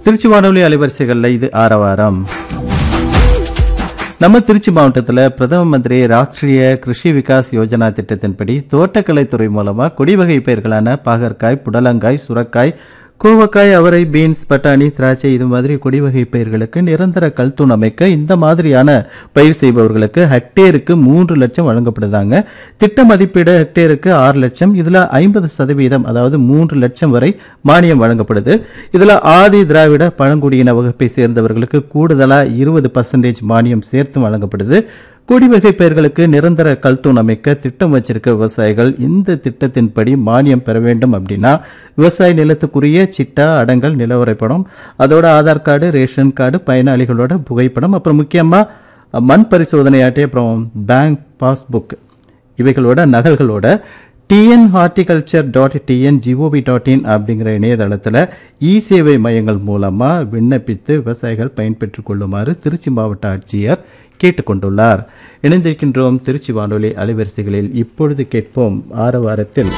திருச்சி வானொலி அலைவரிசைகளில் இது ஆரவாரம் நம்ம திருச்சி மாவட்டத்தில் பிரதம மந்திரி ராஷ்டிரிய கிருஷி விகாஸ் யோஜனா திட்டத்தின்படி தோட்டக்கலைத்துறை மூலமாக கொடிவகை பயிர்களான பாகற்காய் புடலங்காய் சுரக்காய் கோவக்காய் அவரை பீன்ஸ் பட்டாணி திராட்சை இது மாதிரி கொடிவகை பயிர்களுக்கு நிரந்தர கல்தூண் அமைக்க இந்த மாதிரியான பயிர் செய்பவர்களுக்கு ஹெக்டேருக்கு மூன்று லட்சம் வழங்கப்படுதாங்க திட்ட மதிப்பீடு ஹெக்டேருக்கு ஆறு லட்சம் இதுல ஐம்பது சதவீதம் அதாவது மூன்று லட்சம் வரை மானியம் வழங்கப்படுது இதுல ஆதி திராவிட பழங்குடியின வகுப்பை சேர்ந்தவர்களுக்கு கூடுதலா இருபது பர்சன்டேஜ் மானியம் சேர்த்தும் வழங்கப்படுது கொடிவகை பயிர்களுக்கு நிரந்தர கல்தூண் அமைக்க திட்டம் வச்சிருக்க விவசாயிகள் இந்த திட்டத்தின்படி மானியம் பெற வேண்டும் அப்படின்னா விவசாய நிலத்துக்குரிய சிட்டா அடங்கல் நிலவரைப்படம் அதோட ஆதார் கார்டு ரேஷன் கார்டு பயனாளிகளோட புகைப்படம் அப்புறம் முக்கியமா மண் பரிசோதனை அட்டை அப்புறம் பேங்க் பாஸ்புக் இவைகளோட நகல்களோட TN horticulture dot TN G O V dot in அப்படிங்கிற இணையதளத்தில் இ சேவை மையங்கள் மூலமாக விண்ணப்பித்து விவசாயிகள் பயன்பெற்றுக் கொள்ளுமாறு திருச்சி மாவட்ட ஆட்சியர் கேட்டுக்கொண்டுள்ளார் இணைந்திருக்கின்றோம் திருச்சி வானொலி அலைவரிசைகளில் இப்பொழுது கேட்போம் ஆரவாரத்தில்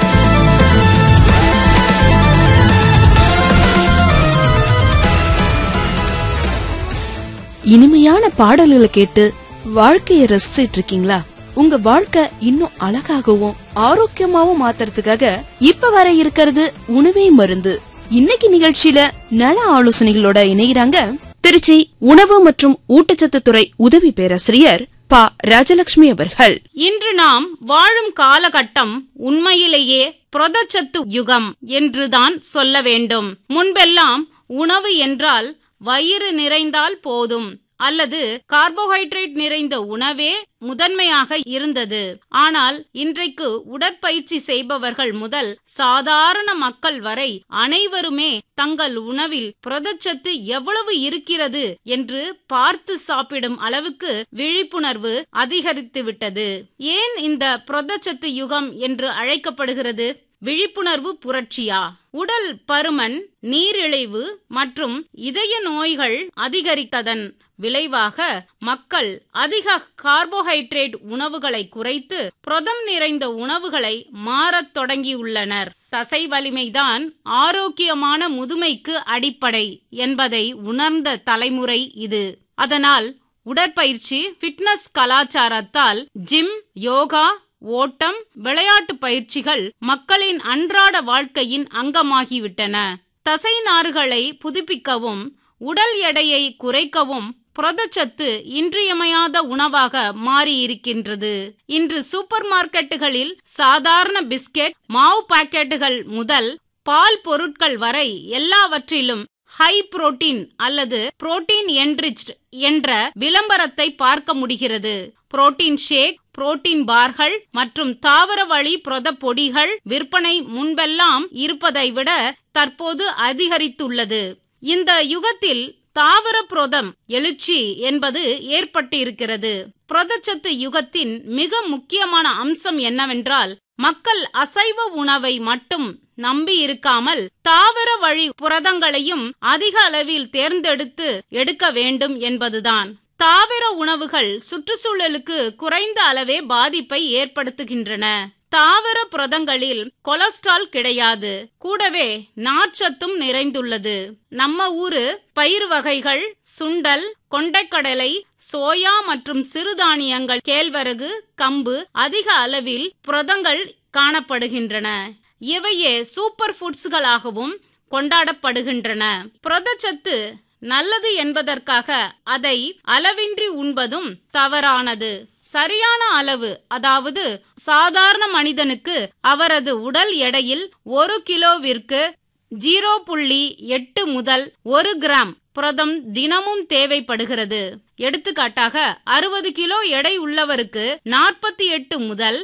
இனிமையான பாடல்களை கேட்டு வாழ்க்கைய ரசிச்சிட்டு இருக்கீங்களா உங்க வாழ்க்கை இன்னும் அழகாகவும் ஆரோக்கியமாவும் மாத்துறதுக்காக இப்ப வர இருக்கிறது உணவே மருந்து இன்னைக்கு நிகழ்ச்சியில நல ஆலோசனைகளோட இணைகிறாங்க திருச்சி உணவு மற்றும் ஊட்டச்சத்து துறை உதவி பேராசிரியர் பா ராஜலட்சுமி அவர்கள் இன்று நாம் வாழும் காலகட்டம் உண்மையிலேயே புரதச்சத்து யுகம் என்றுதான் சொல்ல வேண்டும் முன்பெல்லாம் உணவு என்றால் வயிறு நிறைந்தால் போதும் அல்லது கார்போஹைட்ரேட் நிறைந்த உணவே முதன்மையாக இருந்தது ஆனால் இன்றைக்கு உடற்பயிற்சி செய்பவர்கள் முதல் சாதாரண மக்கள் வரை அனைவருமே தங்கள் உணவில் புரதச்சத்து எவ்வளவு இருக்கிறது என்று பார்த்து சாப்பிடும் அளவுக்கு விழிப்புணர்வு அதிகரித்து விட்டது ஏன் இந்த புரதச்சத்து யுகம் என்று அழைக்கப்படுகிறது விழிப்புணர்வு புரட்சியா உடல் பருமன் நீரிழிவு மற்றும் இதய நோய்கள் அதிகரித்ததன் விளைவாக மக்கள் அதிக கார்போஹைட்ரேட் உணவுகளை குறைத்து புரதம் நிறைந்த உணவுகளை மாறத் தொடங்கியுள்ளனர் தசை வலிமைதான் ஆரோக்கியமான முதுமைக்கு அடிப்படை என்பதை உணர்ந்த தலைமுறை இது அதனால் உடற்பயிற்சி ஃபிட்னஸ் கலாச்சாரத்தால் ஜிம் யோகா ஓட்டம் விளையாட்டு பயிற்சிகள் மக்களின் அன்றாட வாழ்க்கையின் அங்கமாகிவிட்டன தசை நார்களை புதுப்பிக்கவும் உடல் எடையை குறைக்கவும் புரதச்சத்து இன்றியமையாத உணவாக மாறியிருக்கின்றது இன்று சூப்பர் மார்க்கெட்டுகளில் சாதாரண பிஸ்கெட் மாவு பாக்கெட்டுகள் முதல் பால் பொருட்கள் வரை எல்லாவற்றிலும் ஹை புரோட்டீன் அல்லது புரோட்டீன் என்ரிச்ட் என்ற விளம்பரத்தை பார்க்க முடிகிறது புரோட்டீன் ஷேக் புரோட்டீன் பார்கள் மற்றும் தாவர வழி புரத பொடிகள் விற்பனை முன்பெல்லாம் இருப்பதை விட தற்போது அதிகரித்துள்ளது இந்த யுகத்தில் தாவர புரதம் எழுச்சி என்பது ஏற்பட்டிருக்கிறது புரதச்சத்து யுகத்தின் மிக முக்கியமான அம்சம் என்னவென்றால் மக்கள் அசைவ உணவை மட்டும் நம்பி இருக்காமல் தாவர வழி புரதங்களையும் அதிக அளவில் தேர்ந்தெடுத்து எடுக்க வேண்டும் என்பதுதான் தாவர உணவுகள் சுற்றுச்சூழலுக்கு குறைந்த அளவே பாதிப்பை ஏற்படுத்துகின்றன தாவர புரதங்களில் கொலஸ்ட்ரால் கிடையாது கூடவே நார்ச்சத்தும் நிறைந்துள்ளது நம்ம ஊரு பயிர் வகைகள் சுண்டல் கொண்டைக்கடலை சோயா மற்றும் சிறுதானியங்கள் கேழ்வரகு கம்பு அதிக அளவில் புரதங்கள் காணப்படுகின்றன இவையே சூப்பர் ஃபுட்ஸ்களாகவும் கொண்டாடப்படுகின்றன புரதச்சத்து நல்லது என்பதற்காக அதை அளவின்றி உண்பதும் தவறானது சரியான அளவு அதாவது சாதாரண மனிதனுக்கு அவரது உடல் எடையில் ஒரு கிலோவிற்கு ஜீரோ புள்ளி எட்டு முதல் ஒரு கிராம் புரதம் தினமும் தேவைப்படுகிறது எடுத்துக்காட்டாக அறுபது கிலோ எடை உள்ளவருக்கு நாற்பத்தி எட்டு முதல்